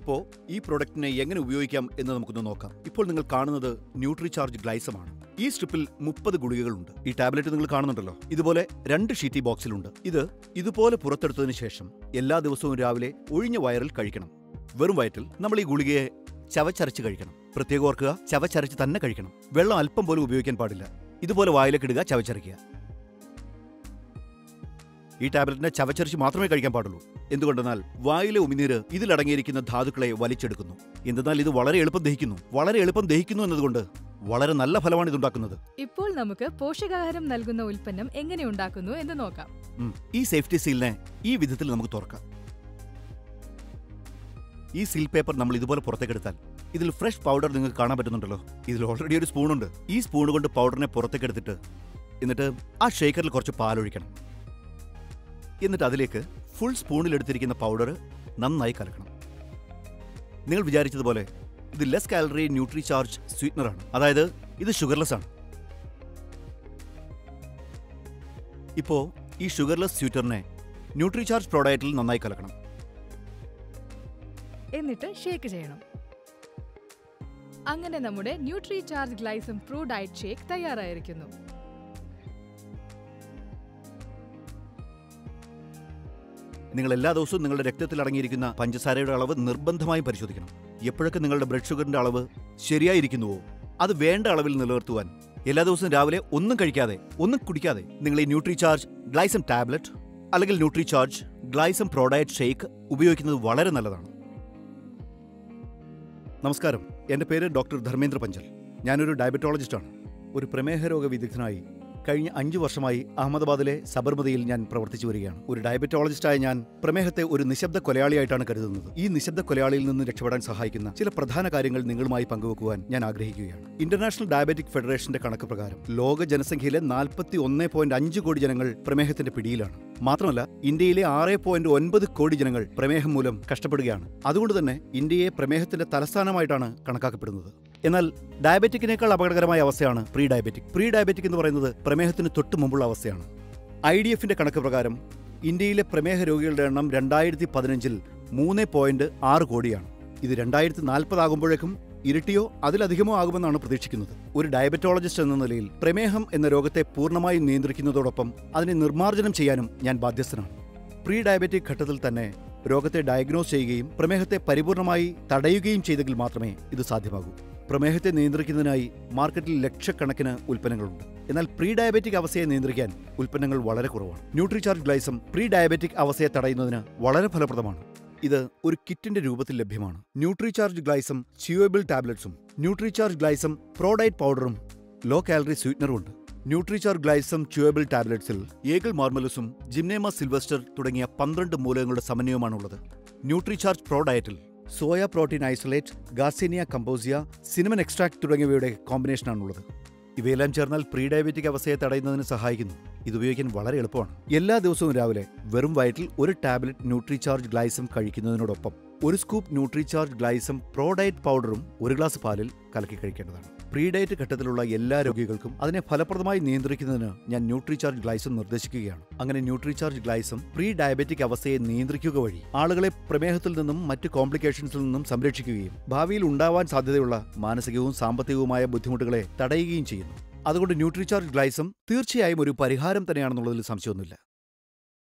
ഇപ്പോ ഈ പ്രൊഡക്റ്റിനെ എങ്ങനെ ഉപയോഗിക്കാം എന്ന് നമുക്കൊന്ന് നോക്കാം ഇപ്പോൾ നിങ്ങൾ കാണുന്നത് ന്യൂട്രിചാർജ് ഗ്ലൈസമാണ് ഈ സ്ട്രിപ്പിൽ മുപ്പത് ഗുളികകളുണ്ട് ഈ ടാബ്ലറ്റ് നിങ്ങൾ കാണുന്നുണ്ടല്ലോ ഇതുപോലെ രണ്ട് ഷീറ്റി ബോക്സിലുണ്ട് ഇത് ഇതുപോലെ പുറത്തെടുത്തതിന് ശേഷം എല്ലാ ദിവസവും രാവിലെ ഒഴിഞ്ഞ വയറിൽ കഴിക്കണം വെറും വയറ്റിൽ നമ്മൾ ഈ ഗുളികയെ ചവച്ചരച്ച് കഴിക്കണം പ്രത്യേകം ഓർക്കുക ചവച്ചരച്ച് തന്നെ കഴിക്കണം വെള്ളം അല്പം പോലും ഉപയോഗിക്കാൻ പാടില്ല ഇതുപോലെ വായിലേക്കിടുക ചവച്ചരയ്ക്കുക ഈ ടാബ്ലറ്റിനെ ചവച്ചരച്ച് മാത്രമേ കഴിക്കാൻ പാടുള്ളൂ എന്തുകൊണ്ടെന്നാൽ വായിലെ ഉമിനീര് ഇതിലടങ്ങിയിരിക്കുന്ന ധാതുക്കളെ വലിച്ചെടുക്കുന്നു എന്തെന്നാൽ ഇത് വളരെ എളുപ്പം ദഹിക്കുന്നു വളരെ എളുപ്പം ദഹിക്കുന്നു എന്നതുകൊണ്ട് വളരെ നല്ല ഫലമാണ് ഇതുണ്ടാക്കുന്നത് ഇപ്പോൾ നമുക്ക് പോഷകാഹാരം നൽകുന്ന ഉൽപ്പന്നം എങ്ങനെ ഉണ്ടാക്കുന്നു എന്ന് നോക്കാം ഉം. ഈ സേഫ്റ്റി സീലിനെ ഈ വിധത്തിൽ നമുക്ക് തുറക്കാം ഈ സീൽ പേപ്പർ നമ്മൾ ഇതുപോലെ പുറത്തേക്കെടുത്താൽ ഇതിൽ ഫ്രഷ് പൗഡർ നിങ്ങൾക്ക് കാണാൻ പറ്റുന്നുണ്ടല്ലോ ഇതിൽ ഓൾറെഡി ഒരു സ്പൂണുണ്ട് ഈ സ്പൂൺ കൊണ്ട് പൗഡറിനെ പുറത്തേക്കെടുത്തിട്ട് എന്നിട്ട് ആ ഷേക്കറിൽ കുറച്ച് പാലൊഴിക്കണം എന്നിട്ട് അതിലേക്ക് ഫുൾ സ്പൂണിൽ എടുത്തിരിക്കുന്ന പൗഡർ നന്നായി കലക്കണം നിങ്ങൾ വിചാരിച്ചതുപോലെ ഇത് ലെസ് കാലറി ന്യൂട്രി ചാർജ് സ്വീറ്റ്നറാണ് അതായത് ഇത് ഷുഗർലെസ് ആണ് ഇപ്പോ ഈ ഷുഗർലെസ് സ്വീറ്ററിനെ ന്യൂട്രിചാർജ് പ്രോഡക്റ്റിൽ നന്നായി കലക്കണം എന്നിട്ട് ഷേക്ക് ചെയ്യണം അങ്ങനെ നമ്മുടെ Nutricharge Glycem pro diet shake തയ്യാറായിരിക്കുന്നു നിങ്ങൾ എല്ലാ ദിവസവും നിങ്ങളുടെ രക്തത്തിൽ അടങ്ങിയിരിക്കുന്ന പഞ്ചസാരയുടെ അളവ് നിർബന്ധമായും പരിശോധിക്കണം എപ്പോഴൊക്കെ നിങ്ങളുടെ ബ്ലഡ് ഷുഗറിന്റെ അളവ് ശരിയായിരിക്കുന്നുവോ അത് വേണ്ട അളവിൽ നിലനിർത്തുവാൻ എല്ലാ ദിവസവും രാവിലെ ഒന്നും കഴിക്കാതെ ഒന്നും കുടിക്കാതെ നിങ്ങൾ ഈ ന്യൂട്രിചാർജ് ഗ്ലൈസം ടാബ്ലറ്റ് അല്ലെങ്കിൽ ന്യൂട്രിചാർജ് ഗ്ലൈസം പ്രോഡക്റ്റ് ഷേക്ക് ഉപയോഗിക്കുന്നത് വളരെ നല്ലതാണ് നമസ്കാരം എൻ്റെ പേര് ഡോക്ടർ ധർമ്മേന്ദ്ര പഞ്ചൽ ഞാനൊരു ഡയബറ്റോളജിസ്റ്റാണ് ഒരു പ്രമേഹ രോഗ വിദഗ്ധനായി കഴിഞ്ഞ അഞ്ചു വർഷമായി അഹമ്മദാബാദിലെ സബർമതിയിൽ ഞാൻ പ്രവർത്തിച്ചു വരികയാണ് ഒരു ഡയബറ്റോളജിസ്റ്റായ ഞാൻ പ്രമേഹത്തെ ഒരു നിശബ്ദ കൊലയാളിയായിട്ടാണ് കരുതുന്നത് ഈ നിശബ്ദ കൊലയാളിയിൽ നിന്ന് രക്ഷപ്പെടാൻ സഹായിക്കുന്ന ചില പ്രധാന കാര്യങ്ങൾ നിങ്ങളുമായി പങ്കുവെക്കുവാൻ ഞാൻ ആഗ്രഹിക്കുകയാണ് ഇന്റർനാഷണൽ ഡയബറ്റിക് ഫെഡറേഷന്റെ കണക്ക് പ്രകാരം ലോക ജനസംഖ്യയിലെ നാൽപ്പത്തി ഒന്ന് പോയിന്റ് അഞ്ച് കോടി ജനങ്ങൾ പ്രമേഹത്തിന്റെ പിടിയിലാണ് മാത്രമല്ല ഇന്ത്യയിലെ ആറ് പോയിന്റ് ഒൻപത് കോടി ജനങ്ങൾ പ്രമേഹം മൂലം കഷ്ടപ്പെടുകയാണ് അതുകൊണ്ട് തന്നെ ഇന്ത്യയെ പ്രമേഹത്തിന്റെ തലസ്ഥാനമായിട്ടാണ് കണക്കാക്കപ്പെടുന്നത് എന്നാൽ ഡയബറ്റിക്കിനേക്കാൾ അപകടകരമായ അവസ്ഥയാണ് പ്രീ ഡയബറ്റിക് പ്രീ ഡയബറ്റിക് എന്ന് പറയുന്നത് പ്രമേഹത്തിന് തൊട്ട് മുമ്പുള്ള അവസ്ഥയാണ് ഐ ഡി എഫിന്റെ കണക്ക് പ്രകാരം ഇന്ത്യയിലെ പ്രമേഹ രോഗികളുടെ എണ്ണം രണ്ടായിരത്തി പതിനഞ്ചിൽ മൂന്ന് പോയിന്റ് ആറ് കോടിയാണ് ഇത് രണ്ടായിരത്തി നാൽപ്പതാകുമ്പോഴേക്കും ഇരട്ടിയോ അതിലധികമോ ആകുമെന്നാണ് പ്രതീക്ഷിക്കുന്നത് ഒരു ഡയബറ്റോളജിസ്റ്റ് എന്ന നിലയിൽ പ്രമേഹം എന്ന രോഗത്തെ പൂർണ്ണമായും നിയന്ത്രിക്കുന്നതോടൊപ്പം അതിനെ നിർമ്മാർജ്ജനം ചെയ്യാനും ഞാൻ ബാധ്യസ്ഥനാണ് പ്രീ ഡയബറ്റിക് ഘട്ടത്തിൽ തന്നെ രോഗത്തെ ഡയഗ്നോസ് ചെയ്യുകയും പ്രമേഹത്തെ പരിപൂർണമായി തടയുകയും ചെയ്തെങ്കിൽ മാത്രമേ ഇത് സാധ്യമാകൂ പ്രമേഹത്തെ നിയന്ത്രിക്കുന്നതിനായി മാർക്കറ്റിൽ ലക്ഷക്കണക്കിന് ഉൽപ്പന്നങ്ങളുണ്ട് എന്നാൽ പ്രീ ഡയബറ്റിക് അവസ്ഥയെ നിയന്ത്രിക്കാൻ ഉൽപ്പന്നങ്ങൾ വളരെ കുറവാണ് ന്യൂട്രിചാർജ് ഗ്ലൈസം പ്രീ ഡയബറ്റിക് അവസ്ഥയെ തടയുന്നതിന് വളരെ ഫലപ്രദമാണ് ഇത് ഒരു കിറ്റിന്റെ രൂപത്തിൽ ലഭ്യമാണ് ന്യൂട്രിചാർജ് ഗ്ലൈസം ച്യൂവബിൾ ടാബ്ലറ്റ്സും ന്യൂട്രിചാർജ് ഗ്ലൈസം പ്രോഡൈറ്റ് പൗഡറും ലോ കാലറി സ്വീറ്റ്നറും ഉണ്ട് ന്യൂട്രിചാർ ഗ്ലൈസം ച്യൂവബിൾ ടാബ്ലറ്റ്സിൽ ഏഗിൾ മാർമലസും ജിംനേമ സിൽവസ്റ്റർ തുടങ്ങിയ പന്ത്രണ്ട് മൂലകങ്ങളുടെ സമന്വയമാണുള്ളത് ന്യൂട്രിചാർജ് പ്രോ ഡയറ്റിൽ soya protein isolate garcinia cambogia cinnamon extract തുടങ്ങിയവയുടെ കോമ്പിനേഷനാണുള്ളത് ഇവയെല്ലാം ചേർന്നാൽ പ്രീ ഡയബറ്റിക് അവസ്ഥയെ തടയുന്നതിന് സഹായിക്കുന്നു ഇത് ഉപയോഗിക്കാൻ വളരെ എളുപ്പമാണ് എല്ലാ ദിവസവും രാവിലെ വെറും വയറ്റിൽ ഒരു ടാബ്ലറ്റ് ന്യൂട്രിചാർജ് ഗ്ലൈസം കഴിക്കുന്നതിനോടൊപ്പം ഒരു scoop Nutricharge Glycem pro diet പൗഡറും ഒരു ഗ്ലാസ് പാലിൽ കലക്കി കഴിക്കേണ്ടതാണ് പ്രീ ഡയറ്റ് ഘട്ടത്തിലുള്ള എല്ലാ രോഗികൾക്കും അതിനെ ഫലപ്രദമായി നിയന്ത്രിക്കുന്നതിന് ഞാൻ ന്യൂട്രിചാർജ് ഗ്ലൈസം നിർദ്ദേശിക്കുകയാണ് അങ്ങനെ ന്യൂട്രിചാർജ് ഗ്ലൈസം പ്രീ ഡയബറ്റിക് അവസ്ഥയെ നിയന്ത്രിക്കുക വഴി ആളുകളെ പ്രമേഹത്തിൽ നിന്നും മറ്റ് കോംപ്ലിക്കേഷൻസിൽ നിന്നും സംരക്ഷിക്കുകയും ഭാവിയിൽ ഉണ്ടാവാൻ സാധ്യതയുള്ള മാനസികവും സാമ്പത്തികവുമായ ബുദ്ധിമുട്ടുകളെ തടയുകയും ചെയ്യുന്നു അതുകൊണ്ട് ന്യൂട്രിചാർജ് ഗ്ലൈസം തീർച്ചയായും ഒരു പരിഹാരം തന്നെയാണെന്നുള്ളതിൽ സംശയമൊന്നുമില്ല